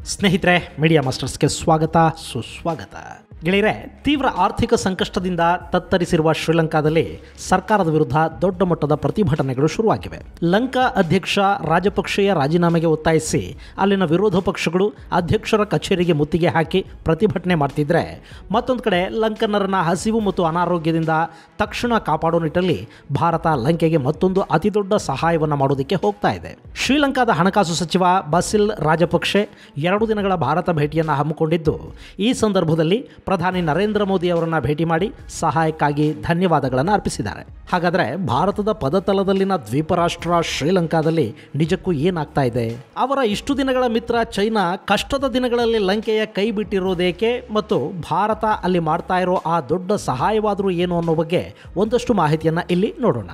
ಸ್ನೇಹಿತರೆ ಮೀಡಿಯಾ ಮಾಸ್ಟರ್ಸ್ಗೆ ಸ್ವಾಗತ ಸುಸ್ವಾಗತ ಗೆಳೆಯರೆ ತೀವ್ರ ಆರ್ಥಿಕ ಸಂಕಷ್ಟದಿಂದ ತತ್ತರಿಸಿರುವ ಶ್ರೀಲಂಕಾದಲ್ಲಿ ಸರ್ಕಾರದ ವಿರುದ್ಧ ದೊಡ್ಡ ಮಟ್ಟದ ಪ್ರತಿಭಟನೆಗಳು ಶುರುವಾಗಿವೆ ಲಂಕಾ ಅಧ್ಯಕ್ಷ ರಾಜಪಕ್ಷೆಯ ರಾಜೀನಾಮೆಗೆ ಒತ್ತಾಯಿಸಿ ಅಲ್ಲಿನ ವಿರೋಧ ಪಕ್ಷಗಳು ಅಧ್ಯಕ್ಷರ ಕಚೇರಿಗೆ ಮುತ್ತಿಗೆ ಹಾಕಿ ಪ್ರತಿಭಟನೆ ಮಾಡ್ತಿದ್ರೆ ಮತ್ತೊಂದು ಕಡೆ ಲಂಕನ್ನರನ್ನ ಹಸಿವು ಮತ್ತು ಅನಾರೋಗ್ಯದಿಂದ ತಕ್ಷಣ ಕಾಪಾಡೋ ನಿಟ್ಟಲ್ಲಿ ಭಾರತ ಲಂಕೆಗೆ ಮತ್ತೊಂದು ಅತಿದೊಡ್ಡ ಸಹಾಯವನ್ನು ಮಾಡೋದಕ್ಕೆ ಹೋಗ್ತಾ ಇದೆ ಶ್ರೀಲಂಕಾದ ಹಣಕಾಸು ಸಚಿವ ಬಸಿಲ್ ರಾಜಪಕ್ಷೆ ಎರಡು ದಿನಗಳ ಭಾರತ ಭೇಟಿಯನ್ನು ಹಮ್ಮಿಕೊಂಡಿದ್ದು ಈ ಸಂದರ್ಭದಲ್ಲಿ ಪ್ರಧಾನಿ ನರೇಂದ್ರ ಮೋದಿ ಅವರನ್ನ ಭೇಟಿ ಮಾಡಿ ಸಹಾಯಕ್ಕಾಗಿ ಧನ್ಯವಾದಗಳನ್ನು ಅರ್ಪಿಸಿದ್ದಾರೆ ಹಾಗಾದರೆ ಭಾರತದ ಪದತಲದಲ್ಲಿನ ದ್ವೀಪ ರಾಷ್ಟ್ರ ಶ್ರೀಲಂಕಾದಲ್ಲಿ ನಿಜಕ್ಕೂ ಏನಾಗ್ತಾ ಇದೆ ಅವರ ಇಷ್ಟು ದಿನಗಳ ಮಿತ್ರ ಚೈನಾ ಕಷ್ಟದ ದಿನಗಳಲ್ಲಿ ಲಂಕೆಯ ಕೈ ಬಿಟ್ಟಿರೋದೇಕೆ ಮತ್ತು ಭಾರತ ಅಲ್ಲಿ ಮಾಡ್ತಾ ಇರೋ ಆ ದೊಡ್ಡ ಸಹಾಯವಾದರೂ ಏನು ಅನ್ನೋ ಬಗ್ಗೆ ಒಂದಷ್ಟು ಮಾಹಿತಿಯನ್ನು ಇಲ್ಲಿ ನೋಡೋಣ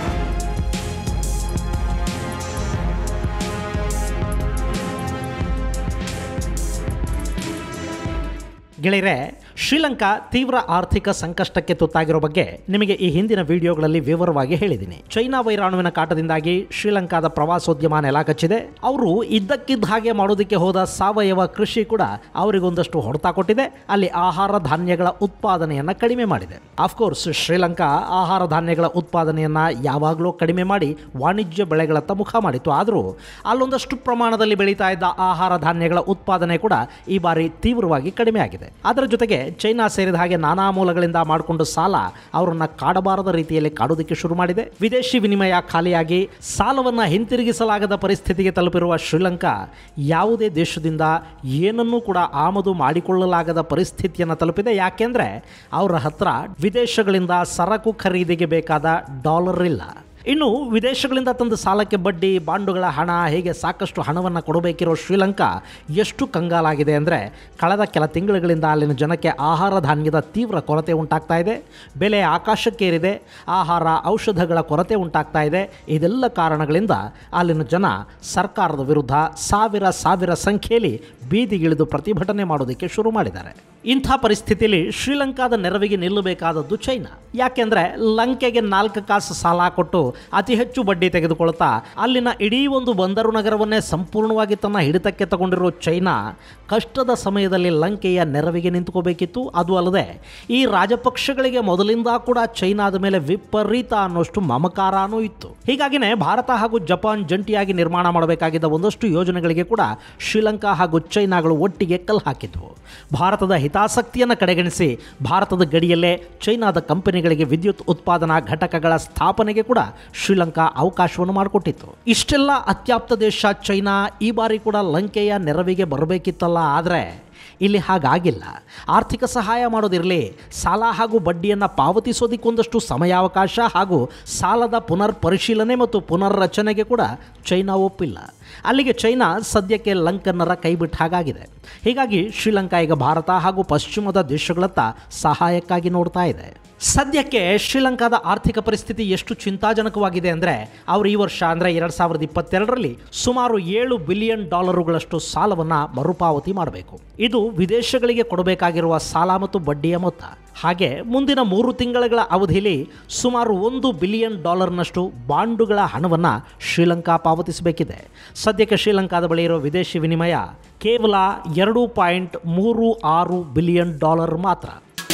ಗೆಳೆಯರೆ ಶ್ರೀಲಂಕಾ ತೀವ್ರ ಆರ್ಥಿಕ ಸಂಕಷ್ಟಕ್ಕೆ ತುತ್ತಾಗಿರೋ ಬಗ್ಗೆ ನಿಮಗೆ ಈ ಹಿಂದಿನ ವಿಡಿಯೋಗಳಲ್ಲಿ ವಿವರವಾಗಿ ಹೇಳಿದ್ದೀನಿ ಚೈನಾ ವೈರಾಣುವಿನ ಕಾಟದಿಂದಾಗಿ ಶ್ರೀಲಂಕಾದ ಪ್ರವಾಸೋದ್ಯಮ ನೆಲಕಚ್ಚಿದೆ ಅವರು ಇದ್ದಕ್ಕಿದ್ದ ಹಾಗೆ ಮಾಡೋದಕ್ಕೆ ಹೋದ ಸಾವಯವ ಕೃಷಿ ಕೂಡ ಅವರಿಗೊಂದಷ್ಟು ಹೊಡೆತ ಕೊಟ್ಟಿದೆ ಅಲ್ಲಿ ಆಹಾರ ಧಾನ್ಯಗಳ ಉತ್ಪಾದನೆಯನ್ನು ಕಡಿಮೆ ಮಾಡಿದೆ ಅಫ್ಕೋರ್ಸ್ ಶ್ರೀಲಂಕಾ ಆಹಾರ ಧಾನ್ಯಗಳ ಉತ್ಪಾದನೆಯನ್ನು ಯಾವಾಗಲೂ ಕಡಿಮೆ ಮಾಡಿ ವಾಣಿಜ್ಯ ಬೆಳೆಗಳತ್ತ ಮುಖ ಮಾಡಿತ್ತು ಆದರೂ ಅಲ್ಲೊಂದಷ್ಟು ಪ್ರಮಾಣದಲ್ಲಿ ಬೆಳೀತಾ ಇದ್ದ ಆಹಾರ ಧಾನ್ಯಗಳ ಉತ್ಪಾದನೆ ಕೂಡ ಈ ಬಾರಿ ತೀವ್ರವಾಗಿ ಕಡಿಮೆ ಆಗಿದೆ ಅದರ ಜೊತೆಗೆ ಚೈನಾ ಸೇರಿದ ಹಾಗೆ ನಾನಾ ಮೂಲಗಳಿಂದ ಮಾಡಿಕೊಂಡು ಸಾಲ ಅವರನ್ನ ಕಾಡಬಾರದ ರೀತಿಯಲ್ಲಿ ಕಾಡೋದಕ್ಕೆ ಶುರು ಮಾಡಿದೆ ವಿದೇಶಿ ವಿನಿಮಯ ಖಾಲಿಯಾಗಿ ಸಾಲವನ್ನು ಹಿಂತಿರುಗಿಸಲಾಗದ ಪರಿಸ್ಥಿತಿಗೆ ತಲುಪಿರುವ ಶ್ರೀಲಂಕಾ ಯಾವುದೇ ದೇಶದಿಂದ ಏನನ್ನೂ ಕೂಡ ಆಮದು ಮಾಡಿಕೊಳ್ಳಲಾಗದ ಪರಿಸ್ಥಿತಿಯನ್ನು ತಲುಪಿದೆ ಯಾಕೆಂದ್ರೆ ಅವರ ಹತ್ರ ವಿದೇಶಗಳಿಂದ ಸರಕು ಖರೀದಿಗೆ ಬೇಕಾದ ಡಾಲರ್ ಇಲ್ಲ ಇನ್ನು ವಿದೇಶಗಳಿಂದ ತಂದ ಸಾಲಕ್ಕೆ ಬಡ್ಡಿ ಬಾಂಡುಗಳ ಹಣ ಹೀಗೆ ಸಾಕಷ್ಟು ಹಣವನ್ನು ಕೊಡಬೇಕಿರೋ ಶ್ರೀಲಂಕಾ ಎಷ್ಟು ಕಂಗಾಲಾಗಿದೆ ಅಂದರೆ ಕಳೆದ ಕೆಲ ತಿಂಗಳುಗಳಿಂದ ಅಲ್ಲಿನ ಜನಕ್ಕೆ ಆಹಾರ ಧಾನ್ಯದ ತೀವ್ರ ಕೊರತೆ ಉಂಟಾಗ್ತಾ ಇದೆ ಬೆಲೆ ಆಕಾಶಕ್ಕೇರಿದೆ ಆಹಾರ ಔಷಧಗಳ ಕೊರತೆ ಉಂಟಾಗ್ತಾ ಇದೆ ಇದೆಲ್ಲ ಕಾರಣಗಳಿಂದ ಅಲ್ಲಿನ ಜನ ಸರ್ಕಾರದ ವಿರುದ್ಧ ಸಾವಿರ ಸಾವಿರ ಸಂಖ್ಯೆಯಲ್ಲಿ ಬೀದಿಗಿಳಿದು ಪ್ರತಿಭಟನೆ ಮಾಡೋದಕ್ಕೆ ಶುರು ಮಾಡಿದ್ದಾರೆ ಇಂಥ ಪರಿಸ್ಥಿತಿಯಲ್ಲಿ ಶ್ರೀಲಂಕಾದ ನೆರವಿಗೆ ನಿಲ್ಲಬೇಕಾದದ್ದು ಚೈನಾ ಯಾಕೆಂದರೆ ಲಂಕೆಗೆ ನಾಲ್ಕು ಕಾಸು ಸಾಲ ಕೊಟ್ಟು ಅತಿ ಹೆಚ್ಚು ಬಡ್ಡಿ ತೆಗೆದುಕೊಳ್ತಾ ಅಲ್ಲಿನ ಇಡೀ ಒಂದು ಬಂದರು ನಗರವನ್ನೇ ಸಂಪೂರ್ಣವಾಗಿ ತನ್ನ ಹಿಡಿತಕ್ಕೆ ತಗೊಂಡಿರೋ ಚೈನಾ ಕಷ್ಟದ ಸಮಯದಲ್ಲಿ ಲಂಕೆಯ ನೆರವಿಗೆ ನಿಂತ್ಕೋಬೇಕಿತ್ತು ಅದು ಅಲ್ಲದೆ ಈ ರಾಜಪಕ್ಷಗಳಿಗೆ ಮೊದಲಿಂದ ಕೂಡ ಚೈನಾದ ಮೇಲೆ ವಿಪರೀತ ಅನ್ನೋಷ್ಟು ಮಮಕಾರನೂ ಇತ್ತು ಹೀಗಾಗಿನೇ ಭಾರತ ಹಾಗೂ ಜಪಾನ್ ಜಂಟಿಯಾಗಿ ನಿರ್ಮಾಣ ಮಾಡಬೇಕಾಗಿದ್ದ ಒಂದಷ್ಟು ಯೋಜನೆಗಳಿಗೆ ಕೂಡ ಶ್ರೀಲಂಕಾ ಹಾಗೂ ಚೈನಾಗಳು ಒಟ್ಟಿಗೆ ಕಲ್ಲು ಹಾಕಿದ್ವು ಭಾರತದ ಹಿತಾಸಕ್ತಿಯನ್ನು ಕಡೆಗಣಿಸಿ ಭಾರತದ ಗಡಿಯಲ್ಲೇ ಚೈನಾದ ಕಂಪನಿಗಳಿಗೆ ವಿದ್ಯುತ್ ಉತ್ಪಾದನಾ ಘಟಕಗಳ ಸ್ಥಾಪನೆಗೆ ಕೂಡ ಶ್ರೀಲಂಕಾ ಅವಕಾಶವನ್ನು ಮಾಡಿಕೊಟ್ಟಿತ್ತು ಇಷ್ಟೆಲ್ಲ ಅತ್ಯಾಪ್ತ ದೇಶ ಚೈನಾ ಈ ಬಾರಿ ಕೂಡ ಲಂಕೆಯ ನೆರವಿಗೆ ಬರಬೇಕಿತ್ತಲ್ಲ ಆದರೆ ಇಲ್ಲಿ ಹಾಗಾಗಿಲ್ಲ ಆರ್ಥಿಕ ಸಹಾಯ ಮಾಡೋದಿರಲಿ ಸಾಲ ಹಾಗೂ ಬಡ್ಡಿಯನ್ನು ಪಾವತಿಸೋದಕ್ಕೊಂದಷ್ಟು ಸಮಯಾವಕಾಶ ಹಾಗೂ ಸಾಲದ ಪುನರ್ ಪರಿಶೀಲನೆ ಮತ್ತು ಪುನರ್ರಚನೆಗೆ ಕೂಡ ಚೈನಾ ಒಪ್ಪಿಲ್ಲ ಅಲ್ಲಿಗೆ ಚೈನಾ ಸದ್ಯಕ್ಕೆ ಲಂಕನ್ನರ ಕೈಬಿಟ್ಟ ಹಾಗಾಗಿದೆ ಹೀಗಾಗಿ ಶ್ರೀಲಂಕಾ ಈಗ ಭಾರತ ಹಾಗೂ ಪಶ್ಚಿಮದ ದೇಶಗಳತ್ತ ಸಹಾಯಕ್ಕಾಗಿ ನೋಡ್ತಾ ಇದೆ ಸದ್ಯಕ್ಕೆ ಶ್ರೀಲಂಕಾದ ಆರ್ಥಿಕ ಪರಿಸ್ಥಿತಿ ಎಷ್ಟು ಚಿಂತಾಜನಕವಾಗಿದೆ ಅಂದರೆ ಅವರು ಈ ವರ್ಷ ಅಂದರೆ ಎರಡು ಸಾವಿರದ ಇಪ್ಪತ್ತೆರಡರಲ್ಲಿ ಸುಮಾರು ಏಳು ಬಿಲಿಯನ್ ಡಾಲರುಗಳಷ್ಟು ಸಾಲವನ್ನು ಮರುಪಾವತಿ ಮಾಡಬೇಕು ಇದು ವಿದೇಶಗಳಿಗೆ ಕೊಡಬೇಕಾಗಿರುವ ಸಾಲ ಮತ್ತು ಬಡ್ಡಿಯ ಮೊತ್ತ ಹಾಗೆ ಮುಂದಿನ ಮೂರು ತಿಂಗಳ ಅವಧಿಯಲ್ಲಿ ಸುಮಾರು ಒಂದು ಬಿಲಿಯನ್ ಡಾಲರ್ನಷ್ಟು ಬಾಂಡುಗಳ ಹಣವನ್ನು ಶ್ರೀಲಂಕಾ ಪಾವತಿಸಬೇಕಿದೆ ಸದ್ಯಕ್ಕೆ ಶ್ರೀಲಂಕಾದ ಬಳಿ ಇರೋ ವಿದೇಶಿ ವಿನಿಮಯ ಕೇವಲ ಎರಡು ಪಾಯಿಂಟ್ ಮೂರು ಆರು ಬಿಲಿಯನ್ ಡಾಲರ್ ಮಾತ್ರ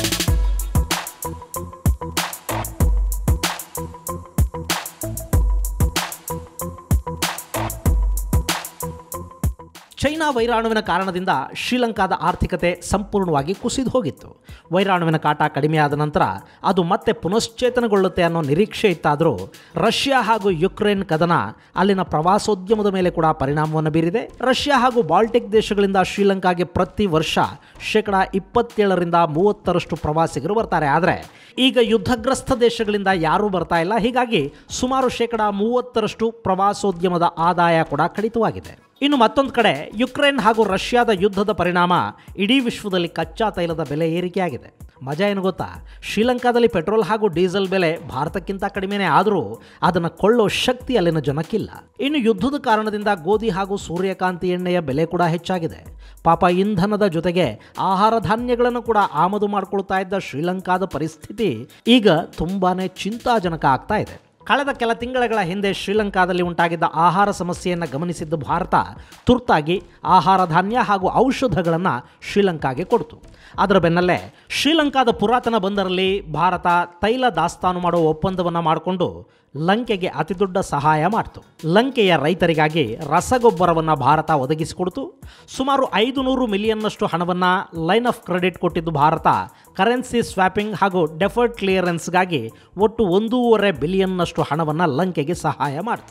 ಚೈನಾ ವೈರಾಣುವಿನ ಕಾರಣದಿಂದ ಶ್ರೀಲಂಕಾದ ಆರ್ಥಿಕತೆ ಸಂಪೂರ್ಣವಾಗಿ ಕುಸಿದು ಹೋಗಿತ್ತು ವೈರಾಣುವಿನ ಕಾಟ ಕಡಿಮೆಯಾದ ನಂತರ ಅದು ಮತ್ತೆ ಪುನಶ್ಚೇತನಗೊಳ್ಳುತ್ತೆ ಅನ್ನೋ ನಿರೀಕ್ಷೆ ಇತ್ತಾದರೂ ರಷ್ಯಾ ಹಾಗೂ ಯುಕ್ರೇನ್ ಕದನ ಅಲ್ಲಿನ ಪ್ರವಾಸೋದ್ಯಮದ ಮೇಲೆ ಕೂಡ ಪರಿಣಾಮವನ್ನು ಬೀರಿದೆ ರಷ್ಯಾ ಹಾಗೂ ಬಾಲ್ಟಿಕ್ ದೇಶಗಳಿಂದ ಶ್ರೀಲಂಕಾಗೆ ಪ್ರತಿ ವರ್ಷ ಶೇಕಡ ಇಪ್ಪತ್ತೇಳರಿಂದ ಮೂವತ್ತರಷ್ಟು ಪ್ರವಾಸಿಗರು ಬರ್ತಾರೆ ಆದರೆ ಈಗ ಯುದ್ಧಗ್ರಸ್ತ ದೇಶಗಳಿಂದ ಯಾರೂ ಬರ್ತಾ ಇಲ್ಲ ಹೀಗಾಗಿ ಸುಮಾರು ಶೇಕಡ ಮೂವತ್ತರಷ್ಟು ಪ್ರವಾಸೋದ್ಯಮದ ಆದಾಯ ಕೂಡ ಕಡಿತವಾಗಿದೆ ಇನ್ನು ಮತ್ತೊಂದು ಕಡೆ ಯುಕ್ರೇನ್ ಹಾಗೂ ರಷ್ಯಾದ ಯುದ್ಧದ ಪರಿಣಾಮ ಇಡೀ ವಿಶ್ವದಲ್ಲಿ ಕಚ್ಚಾ ತೈಲದ ಬೆಲೆ ಏರಿಕೆಯಾಗಿದೆ ಮಜಾ ಏನು ಗೊತ್ತಾ ಶ್ರೀಲಂಕಾದಲ್ಲಿ ಪೆಟ್ರೋಲ್ ಹಾಗೂ ಡೀಸೆಲ್ ಬೆಲೆ ಭಾರತಕ್ಕಿಂತ ಕಡಿಮೆನೇ ಆದರೂ ಅದನ್ನು ಕೊಳ್ಳೋ ಶಕ್ತಿ ಅಲ್ಲಿನ ಜನಕ್ಕಿಲ್ಲ ಇನ್ನು ಯುದ್ಧದ ಕಾರಣದಿಂದ ಗೋಧಿ ಹಾಗೂ ಸೂರ್ಯಕಾಂತಿ ಎಣ್ಣೆಯ ಬೆಲೆ ಕೂಡ ಹೆಚ್ಚಾಗಿದೆ ಪಾಪ ಇಂಧನದ ಜೊತೆಗೆ ಆಹಾರ ಧಾನ್ಯಗಳನ್ನು ಕೂಡ ಆಮದು ಮಾಡಿಕೊಳ್ತಾ ಇದ್ದ ಶ್ರೀಲಂಕಾದ ಪರಿಸ್ಥಿತಿ ಈಗ ತುಂಬಾನೇ ಚಿಂತಾಜನಕ ಆಗ್ತಾ ಇದೆ ಕಳೆದ ಕೆಲ ತಿಂಗಳುಗಳ ಹಿಂದೆ ಶ್ರೀಲಂಕಾದಲ್ಲಿ ಉಂಟಾಗಿದ್ದ ಆಹಾರ ಸಮಸ್ಯೆಯನ್ನು ಗಮನಿಸಿದ್ದ ಭಾರತ ತುರ್ತಾಗಿ ಆಹಾರ ಧಾನ್ಯ ಹಾಗೂ ಔಷಧಗಳನ್ನು ಶ್ರೀಲಂಕಾಗೆ ಕೊಡ್ತು ಅದರ ಬೆನ್ನಲ್ಲೇ ಶ್ರೀಲಂಕಾದ ಪುರಾತನ ಬಂದರಲ್ಲಿ ಭಾರತ ತೈಲ ದಾಸ್ತಾನು ಮಾಡುವ ಒಪ್ಪಂದವನ್ನು ಮಾಡಿಕೊಂಡು ಲಂಕೆಗೆ ಅತಿದೊಡ್ಡ ಸಹಾಯ ಮಾಡಿತು ಲಂಕೆಯ ರೈತರಿಗಾಗಿ ರಸಗೊಬ್ಬರವನ್ನು ಭಾರತ ಒದಗಿಸಿಕೊಡ್ತು ಸುಮಾರು ಐದು ನೂರು ಮಿಲಿಯನ್ನಷ್ಟು ಹಣವನ್ನು ಲೈನ್ ಆಫ್ ಕ್ರೆಡಿಟ್ ಕೊಟ್ಟಿದ್ದು ಭಾರತ ಕರೆನ್ಸಿ ಸ್ವ್ಯಾಪಿಂಗ್ ಹಾಗೂ ಡೆಫರ್ಡ್ ಕ್ಲಿಯರೆನ್ಸ್ಗಾಗಿ ಒಟ್ಟು ಒಂದೂವರೆ ಬಿಲಿಯನ್ನಷ್ಟು ಹಣವನ್ನು ಲಂಕೆಗೆ ಸಹಾಯ ಮಾಡಿತು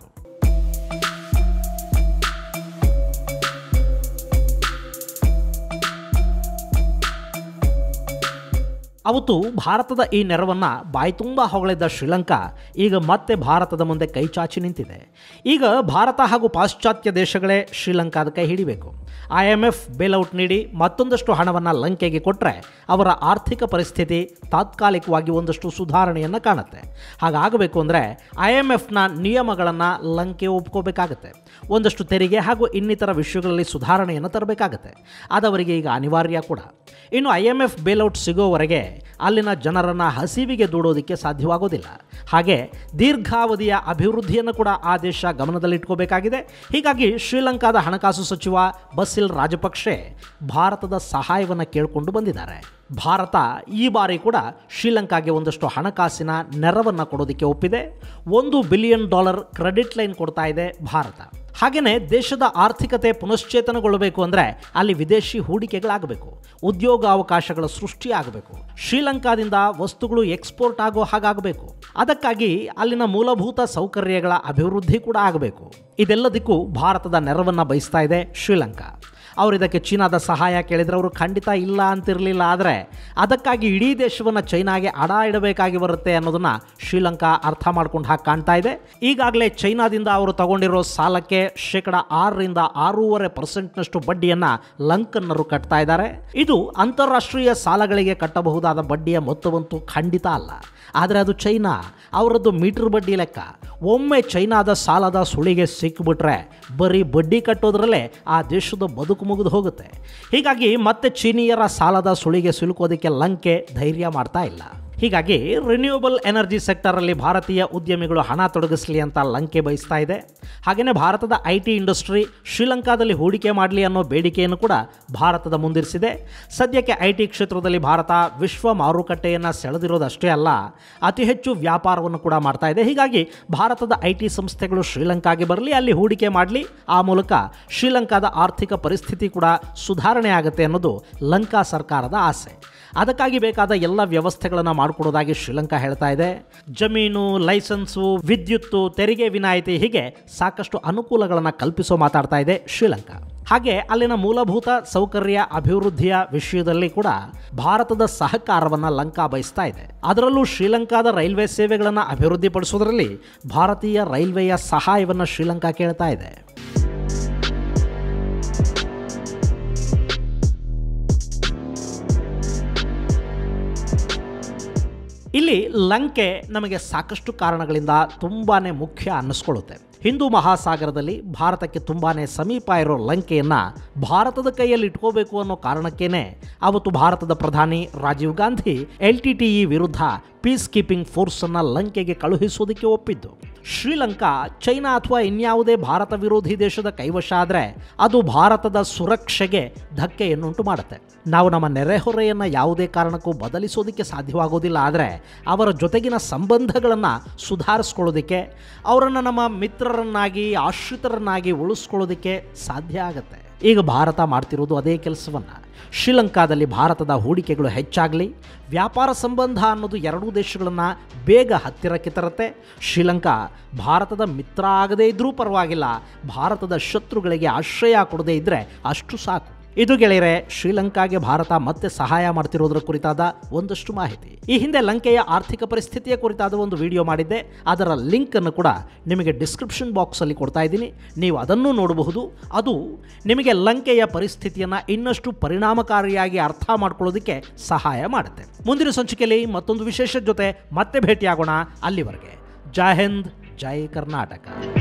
ಅವತ್ತು ಭಾರತದ ಈ ನೆರವನ್ನು ಬಾಯ್ತುಂಬ ಹೊಗಳಿದ್ದ ಶ್ರೀಲಂಕಾ ಈಗ ಮತ್ತೆ ಭಾರತದ ಮುಂದೆ ಕೈಚಾಚಿ ನಿಂತಿದೆ ಈಗ ಭಾರತ ಹಾಗೂ ಪಾಶ್ಚಾತ್ಯ ದೇಶಗಳೇ ಶ್ರೀಲಂಕಾದ ಕೈ ಹಿಡಿಬೇಕು ಐ ಎಮ್ ಎಫ್ ಬೇಲೌಟ್ ನೀಡಿ ಮತ್ತೊಂದಷ್ಟು ಹಣವನ್ನು ಲಂಕೆಗೆ ಕೊಟ್ಟರೆ ಅವರ ಆರ್ಥಿಕ ಪರಿಸ್ಥಿತಿ ತಾತ್ಕಾಲಿಕವಾಗಿ ಒಂದಷ್ಟು ಸುಧಾರಣೆಯನ್ನು ಕಾಣುತ್ತೆ ಹಾಗಾಗಬೇಕು ಅಂದರೆ ಐ ಎಮ್ ಎಫ್ನ ನಿಯಮಗಳನ್ನು ಲಂಕೆ ಒಪ್ಕೋಬೇಕಾಗತ್ತೆ ಒಂದಷ್ಟು ತೆರಿಗೆ ಹಾಗೂ ಇನ್ನಿತರ ವಿಷಯಗಳಲ್ಲಿ ಸುಧಾರಣೆಯನ್ನು ತರಬೇಕಾಗತ್ತೆ ಅದವರಿಗೆ ಈಗ ಅನಿವಾರ್ಯ ಕೂಡ ಇನ್ನು ಐ ಎಮ್ ಎಫ್ ಬೇಲೌಟ್ ಸಿಗೋವರೆಗೆ ಅಲ್ಲಿನ ಜನರನ್ನು ಹಸಿವಿಗೆ ದೂಡೋದಕ್ಕೆ ಸಾಧ್ಯವಾಗೋದಿಲ್ಲ ಹಾಗೆ ದೀರ್ಘಾವಧಿಯ ಅಭಿವೃದ್ಧಿಯನ್ನು ಕೂಡ ಆ ದೇಶ ಗಮನದಲ್ಲಿಟ್ಕೋಬೇಕಾಗಿದೆ ಹೀಗಾಗಿ ಶ್ರೀಲಂಕಾದ ಹಣಕಾಸು ಸಚಿವ ಬಸಿಲ್ ರಾಜಪಕ್ಷೆ ಭಾರತದ ಸಹಾಯವನ್ನು ಕೇಳಿಕೊಂಡು ಬಂದಿದ್ದಾರೆ ಭಾರತ ಈ ಬಾರಿ ಕೂಡ ಶ್ರೀಲಂಕಾಗೆ ಒಂದಷ್ಟು ಹಣಕಾಸಿನ ನೆರವನ್ನು ಕೊಡೋದಕ್ಕೆ ಒಪ್ಪಿದೆ ಒಂದು ಬಿಲಿಯನ್ ಡಾಲರ್ ಕ್ರೆಡಿಟ್ ಲೈನ್ ಕೊಡ್ತಾ ಇದೆ ಭಾರತ ಹಾಗೆಯೇ ದೇಶದ ಆರ್ಥಿಕತೆ ಪುನಶ್ಚೇತನಗೊಳ್ಳಬೇಕು ಅಂದರೆ ಅಲ್ಲಿ ವಿದೇಶಿ ಹೂಡಿಕೆಗಳಾಗಬೇಕು ಉದ್ಯೋಗಾವಕಾಶಗಳ ಸೃಷ್ಟಿ ಆಗಬೇಕು ಶ್ರೀಲಂಕಾದಿಂದ ವಸ್ತುಗಳು ಎಕ್ಸ್ಪೋರ್ಟ್ ಆಗೋ ಹಾಗಾಗಬೇಕು ಅದಕ್ಕಾಗಿ ಅಲ್ಲಿನ ಮೂಲಭೂತ ಸೌಕರ್ಯಗಳ ಅಭಿವೃದ್ಧಿ ಕೂಡ ಆಗಬೇಕು ಇದೆಲ್ಲದಕ್ಕೂ ಭಾರತದ ನೆರವನ್ನು ಬಯಸ್ತಾ ಇದೆ ಶ್ರೀಲಂಕಾ ಅವರು ಇದಕ್ಕೆ ಚೀನಾದ ಸಹಾಯ ಕೇಳಿದರೆ ಅವರು ಖಂಡಿತ ಇಲ್ಲ ಅಂತಿರಲಿಲ್ಲ ಆದರೆ ಅದಕ್ಕಾಗಿ ಇಡೀ ದೇಶವನ್ನು ಚೈನಾಗೆ ಅಡ ಇಡಬೇಕಾಗಿ ಬರುತ್ತೆ ಅನ್ನೋದನ್ನು ಶ್ರೀಲಂಕಾ ಅರ್ಥ ಮಾಡ್ಕೊಂಡು ಹಾಗೆ ಕಾಣ್ತಾ ಇದೆ ಈಗಾಗಲೇ ಚೈನಾದಿಂದ ಅವರು ತಗೊಂಡಿರೋ ಸಾಲಕ್ಕೆ ಶೇಕಡ ಆರರಿಂದ ಆರೂವರೆ ಪರ್ಸೆಂಟ್ನಷ್ಟು ಬಡ್ಡಿಯನ್ನು ಲಂಕನ್ನರು ಕಟ್ತಾ ಇದ್ದಾರೆ ಇದು ಅಂತಾರಾಷ್ಟ್ರೀಯ ಸಾಲಗಳಿಗೆ ಕಟ್ಟಬಹುದಾದ ಬಡ್ಡಿಯ ಮೊತ್ತವಂತೂ ಖಂಡಿತ ಅಲ್ಲ ಆದರೆ ಅದು ಚೈನಾ ಅವರದ್ದು ಮೀಟರ್ ಬಡ್ಡಿ ಲೆಕ್ಕ ಒಮ್ಮೆ ಚೈನಾದ ಸಾಲದ ಸುಳಿಗೆ ಸಿಕ್ಕಿಬಿಟ್ರೆ ಬರೀ ಬಡ್ಡಿ ಕಟ್ಟೋದ್ರಲ್ಲೇ ಆ ದೇಶದ ಬದುಕು ಮುಗಿದು ಹೋಗುತ್ತೆ ಹೀಗಾಗಿ ಮತ್ತೆ ಚೀನಿಯರ ಸಾಲದ ಸುಳಿಗೆ ಸಿಲುಕೋದಕ್ಕೆ ಲಂಕೆ ಧೈರ್ಯ ಮಾಡ್ತಾ ಇಲ್ಲ ಹೀಗಾಗಿ ರಿನ್ಯೂಯಬಲ್ ಎನರ್ಜಿ ಸೆಕ್ಟರಲ್ಲಿ ಭಾರತೀಯ ಉದ್ಯಮಿಗಳು ಹಣ ತೊಡಗಿಸಲಿ ಅಂತ ಲಂಕೆ ಬಯಸ್ತಾ ಇದೆ ಹಾಗೆಯೇ ಭಾರತದ ಐ ಟಿ ಇಂಡಸ್ಟ್ರಿ ಶ್ರೀಲಂಕಾದಲ್ಲಿ ಹೂಡಿಕೆ ಮಾಡಲಿ ಅನ್ನೋ ಬೇಡಿಕೆಯನ್ನು ಕೂಡ ಭಾರತದ ಮುಂದಿರಿಸಿದೆ ಸದ್ಯಕ್ಕೆ ಐ ಟಿ ಕ್ಷೇತ್ರದಲ್ಲಿ ಭಾರತ ವಿಶ್ವ ಮಾರುಕಟ್ಟೆಯನ್ನು ಸೆಳೆದಿರೋದಷ್ಟೇ ಅಲ್ಲ ಅತಿ ಹೆಚ್ಚು ವ್ಯಾಪಾರವನ್ನು ಕೂಡ ಮಾಡ್ತಾ ಇದೆ ಹೀಗಾಗಿ ಭಾರತದ ಐ ಟಿ ಸಂಸ್ಥೆಗಳು ಶ್ರೀಲಂಕಾಗೆ ಬರಲಿ ಅಲ್ಲಿ ಹೂಡಿಕೆ ಮಾಡಲಿ ಆ ಮೂಲಕ ಶ್ರೀಲಂಕಾದ ಆರ್ಥಿಕ ಪರಿಸ್ಥಿತಿ ಕೂಡ ಸುಧಾರಣೆ ಆಗುತ್ತೆ ಅನ್ನೋದು ಲಂಕಾ ಸರ್ಕಾರದ ಆಸೆ ಅದಕ್ಕಾಗಿ ಬೇಕಾದ ಎಲ್ಲ ವ್ಯವಸ್ಥೆಗಳನ್ನು ಮಾಡಿಕೊಡೋದಾಗಿ ಶ್ರೀಲಂಕಾ ಹೇಳ್ತಾ ಇದೆ ಜಮೀನು ಲೈಸೆನ್ಸು ವಿದ್ಯುತ್ತು ತೆರಿಗೆ ವಿನಾಯಿತಿ ಹೀಗೆ ಸಾಕಷ್ಟು ಅನುಕೂಲಗಳನ್ನು ಕಲ್ಪಿಸೋ ಮಾತಾಡ್ತಾ ಇದೆ ಶ್ರೀಲಂಕಾ ಹಾಗೆ ಅಲ್ಲಿನ ಮೂಲಭೂತ ಸೌಕರ್ಯ ಅಭಿವೃದ್ಧಿಯ ವಿಷಯದಲ್ಲಿ ಕೂಡ ಭಾರತದ ಸಹಕಾರವನ್ನು ಲಂಕಾ ಬಯಸ್ತಾ ಇದೆ ಅದರಲ್ಲೂ ಶ್ರೀಲಂಕಾದ ರೈಲ್ವೆ ಸೇವೆಗಳನ್ನು ಅಭಿವೃದ್ಧಿಪಡಿಸೋದ್ರಲ್ಲಿ ಭಾರತೀಯ ರೈಲ್ವೆಯ ಸಹಾಯವನ್ನು ಶ್ರೀಲಂಕಾ ಕೇಳ್ತಾ ಇದೆ ಇಲ್ಲಿ ಲಂಕೆ ನಮಗೆ ಸಾಕಷ್ಟು ಕಾರಣಗಳಿಂದ ತುಂಬಾ ಮುಖ್ಯ ಅನ್ನಿಸ್ಕೊಳ್ಳುತ್ತೆ ಹಿಂದೂ ಮಹಾಸಾಗರದಲ್ಲಿ ಭಾರತಕ್ಕೆ ತುಂಬಾ ಸಮೀಪ ಇರೋ ಲಂಕೆಯನ್ನು ಭಾರತದ ಕೈಯಲ್ಲಿ ಇಟ್ಕೋಬೇಕು ಅನ್ನೋ ಕಾರಣಕ್ಕೇನೆ ಅವತ್ತು ಭಾರತದ ಪ್ರಧಾನಿ Rajiv Gandhi L T T E ವಿರುದ್ಧ ಪೀಸ್ ಕೀಪಿಂಗ್ ಫೋರ್ಸನ್ನು ಲಂಕೆಗೆ ಕಳುಹಿಸೋದಕ್ಕೆ ಒಪ್ಪಿದ್ದು ಶ್ರೀಲಂಕಾ ಚೈನಾ ಅಥವಾ ಇನ್ಯಾವುದೇ ಭಾರತ ವಿರೋಧಿ ದೇಶದ ಕೈವಶ ಆದರೆ ಅದು ಭಾರತದ ಸುರಕ್ಷೆಗೆ ಧಕ್ಕೆಯನ್ನುಂಟು ಮಾಡುತ್ತೆ ನಾವು ನಮ್ಮ ನೆರೆಹೊರೆಯನ್ನು ಯಾವುದೇ ಕಾರಣಕ್ಕೂ ಬದಲಿಸೋದಕ್ಕೆ ಸಾಧ್ಯವಾಗೋದಿಲ್ಲ ಆದರೆ ಅವರ ಜೊತೆಗಿನ ಸಂಬಂಧಗಳನ್ನು ಸುಧಾರಿಸ್ಕೊಳ್ಳೋದಕ್ಕೆ ಅವರನ್ನು ನಮ್ಮ ಮಿತ್ರರನ್ನಾಗಿ ಆಶ್ರಿತರನ್ನಾಗಿ ಉಳಿಸ್ಕೊಳ್ಳೋದಕ್ಕೆ ಸಾಧ್ಯ ಆಗುತ್ತೆ ಈಗ ಭಾರತ ಮಾಡ್ತಿರೋದು ಅದೇ ಕೆಲಸವನ್ನು ಶ್ರೀಲಂಕಾದಲ್ಲಿ ಭಾರತದ ಹೂಡಿಕೆಗಳು ಹೆಚ್ಚಾಗಲಿ ವ್ಯಾಪಾರ ಸಂಬಂಧ ಅನ್ನೋದು ಎರಡೂ ದೇಶಗಳನ್ನು ಬೇಗ ಹತ್ತಿರಕ್ಕೆ ತರುತ್ತೆ ಶ್ರೀಲಂಕಾ ಭಾರತದ ಮಿತ್ರ ಆಗದೇ ಇದ್ದರೂ ಪರವಾಗಿಲ್ಲ ಭಾರತದ ಶತ್ರುಗಳಿಗೆ ಆಶ್ರಯ ಕೊಡದೇ ಇದ್ದರೆ ಅಷ್ಟು ಸಾಕು ಇದು ಗೆಳೆಯರೆ ಶ್ರೀಲಂಕಾಗೆ ಭಾರತ ಮತ್ತೆ ಸಹಾಯ ಮಾಡ್ತಿರೋದ್ರ ಕುರಿತಾದ ಒಂದಷ್ಟು ಮಾಹಿತಿ ಈ ಹಿಂದೆ ಲಂಕೆಯ ಆರ್ಥಿಕ ಪರಿಸ್ಥಿತಿಯ ಕುರಿತಾದ ಒಂದು ವಿಡಿಯೋ ಮಾಡಿದ್ದೆ ಅದರ ಲಿಂಕನ್ನು ಕೂಡ ನಿಮಗೆ ಡಿಸ್ಕ್ರಿಪ್ಷನ್ ಬಾಕ್ಸಲ್ಲಿ ಕೊಡ್ತಾ ಇದ್ದೀನಿ ನೀವು ಅದನ್ನು ನೋಡಬಹುದು ಅದು ನಿಮಗೆ ಲಂಕೆಯ ಪರಿಸ್ಥಿತಿಯನ್ನು ಇನ್ನಷ್ಟು ಪರಿಣಾಮಕಾರಿಯಾಗಿ ಅರ್ಥ ಮಾಡ್ಕೊಳ್ಳೋದಕ್ಕೆ ಸಹಾಯ ಮಾಡುತ್ತೆ ಮುಂದಿನ ಸಂಚಿಕೆಯಲ್ಲಿ ಮತ್ತೊಂದು ವಿಶೇಷ ಜೊತೆ ಮತ್ತೆ ಭೇಟಿಯಾಗೋಣ ಅಲ್ಲಿವರೆಗೆ ಜೈ ಹಿಂದ್ ಜೈ ಕರ್ನಾಟಕ